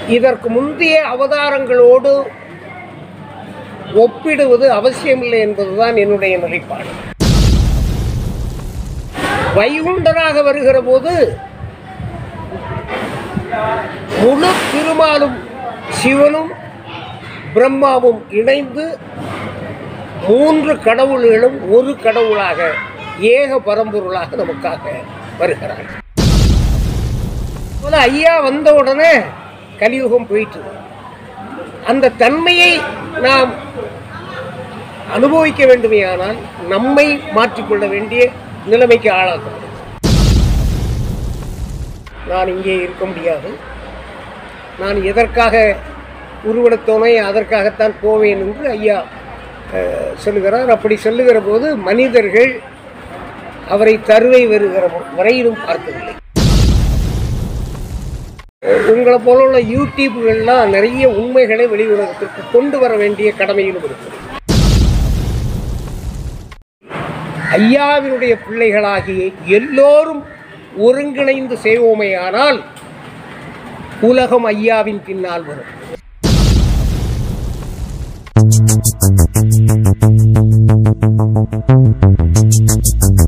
இதற்கு முந்தைய அவதாரங்களோடு ஒப்பிடுவது அவசியமில்லை என்பதுதான் என்னுடைய நிலைப்பாடு வைகுண்டராக வருகிற போது முழு திருமாலும் சிவனும் பிரம்மாவும் இணைந்து மூன்று கடவுள்களும் ஒரு கடவுளாக ஏக பரம்பொருளாக நமக்காக வருகிறார் போல ஐயா வந்த உடனே கலியுகம் போயிட்டு அந்த தன்மையை நாம் அனுபவிக்க வேண்டுமேயானால் நம்மை மாற்றிக்கொள்ள வேண்டிய நிலைமைக்கு ஆளாக்கப்படும் நான் இங்கே இருக்க முடியாது நான் எதற்காக உருவெடுத்தோனே அதற்காகத்தான் போவேன் என்று ஐயா அஹ், சொல்லுகிறார் அப்படி சொல்லுகிற போது மனிதர்கள் அவரை தருவை வருகிற வரையிலும் பார்க்கவில்லை உங்களை போல உள்ள யூடியூப்கள்லாம் நிறைய உண்மைகளை வெளி உலகத்திற்கு கொண்டு வர வேண்டிய கடமையிலும் இருக்குது ஐயாவினுடைய பிள்ளைகளாகிய எல்லோரும் ஒருங்கிணைந்து செய்வோமேயானால் உலகம் ஐயாவின் பின்னால் வரும் Thank you.